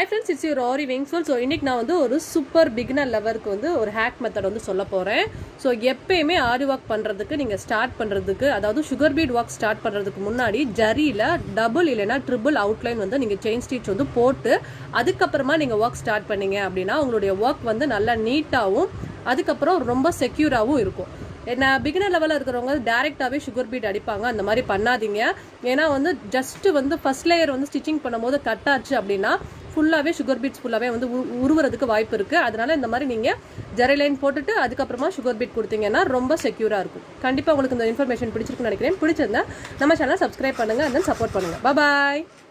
friends it's your Aari விங்ஸ்வல் so இன்னைக்கு நான் வந்து ஒரு சூப்பர் பிகினர் லெவருக்கு வந்து ஒரு ஹேக் மெத்தட் வந்து சொல்ல போகிறேன் ஸோ எப்பயுமே ஆரி ஒர்க் பண்ணுறதுக்கு நீங்கள் ஸ்டார்ட் பண்ணுறதுக்கு அதாவது சுகர் பீட் ஒர்க் ஸ்டார்ட் பண்ணுறதுக்கு முன்னாடி ஜரியில் டபுள் இல்லைனா ட்ரிபிள் அவுட்லைன் வந்து நீங்கள் செயின் ஸ்டிச் வந்து போட்டு அதுக்கப்புறமா நீங்கள் ஒர்க் ஸ்டார்ட் பண்ணீங்க அப்படின்னா உங்களுடைய ஒர்க் வந்து நல்லா நீட்டாகவும் அதுக்கப்புறம் ரொம்ப செக்யூராகவும் இருக்கும் என்ன பிகினர் லெவலில் இருக்கிறவங்க டேரெக்டாகவே சுகர் பீட் அடிப்பாங்க அந்த மாதிரி பண்ணாதீங்க ஏன்னா வந்து ஜஸ்ட் வந்து ஃபர்ஸ்ட் லேயர் வந்து ஸ்டிச்சிங் பண்ணும்போது கட் ஆச்சு அப்படின்னா ஃபுல்லாகவே சுகர் பீட்ஸ் ஃபுல்லாகவே வந்து உரு- உருவுறதுக்கு வாய்ப்பு இருக்குது அதனால இந்த மாதிரி நீங்கள் ஜெரை லைன் போட்டுட்டு அதுக்கப்புறமா சுகர் பீட் கொடுத்தீங்கன்னா ரொம்ப செக்யூராக இருக்கும் கண்டிப்பாக உங்களுக்கு இந்த இன்ஃபர்மேஷன் பிடிச்சிருக்குன்னு நினைக்கிறேன் பிடிச்சிருந்தா நம்ம சேனல் சப்ஸ்கிரைப் பண்ணுங்கள் and then சப்போர்ட் பண்ணுங்கள் பாய்